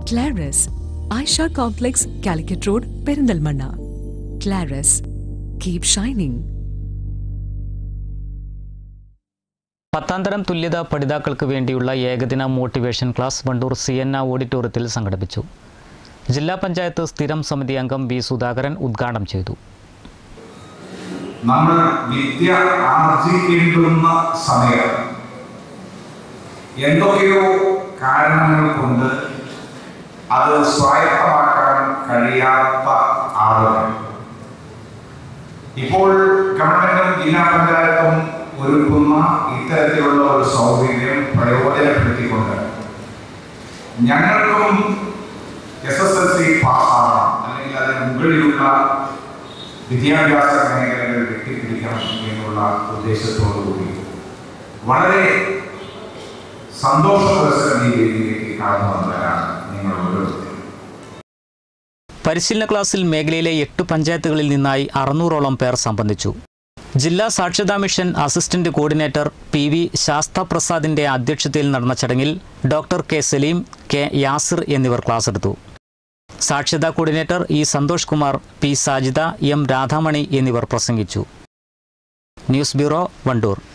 ക്ലാരസ് Aisha complex Calicut road Perinthalmanna Claras keep shining പത്താന്തരം തുല്യത പഠിതാക്കൾക്ക് വേണ്ടിയുള്ള ഏകദിന motivation class Vandoor C N ഓഡിറ്റോറിയത്തിൽ സംഘടിപ്പിച്ചു ജില്ലാ പഞ്ചായത്ത് സ്ഥിരം സമിതി അംഗം വി സുധാകരൻ ഉദ്ഘാടനം ചെയ്തു നമ്മൾ വിദ്യ ആർജിക്കേണ്ടുന്ന സമയം എന്തൊക്കെയോ കാരണങ്ങൾ കൊണ്ട് അത് സ്വായത്തമാക്കാൻ കഴിയാത്ത ആളുകൾ ഇപ്പോൾ ഗവൺമെന്റും ജില്ലാ പഞ്ചായത്തും ഒരുക്കുന്ന ഇത്തരത്തിലുള്ള ഒരു സൗകര്യം പ്രയോജനപ്പെടുത്തിക്കൊണ്ട് ഞങ്ങൾക്കും എസ് എസ് എൽ സി പാസ്സാകണം അല്ലെങ്കിൽ അതിന് മുകളിലുള്ള വിദ്യാഭ്യാസ മേഖലകൾ വെട്ടിപ്പിടിക്കണം എന്നുള്ള ഉദ്ദേശത്തോടു കൂടി വളരെ സന്തോഷപുരസരം ഈ വേദിയിലേക്ക് കടന്നു വന്നവരാണ് നിങ്ങൾ ഓരോരുത്തരും പരിശീലന ക്ലാസ്സിൽ മേഖലയിലെ എട്ട് പഞ്ചായത്തുകളിൽ നിന്നായി അറുന്നൂറോളം പേർ സംബന്ധിച്ചു ജില്ലാ സാക്ഷരതാ mission assistant coordinator P V Sastha പ്രസാദിന്റെ അധ്യക്ഷതയിൽ നടന്ന ചടങ്ങിൽ doctor K Saleem K Yasir എന്നിവർ ക്ലാസ് എടുത്തു സാക്ഷരതാ coordinator E Santhosh Kumar P Sajida M Radhamani എന്നിവർ പ്രസംഗിച്ചു ന്യൂസ് ബ്യൂറോ വണ്ടൂർ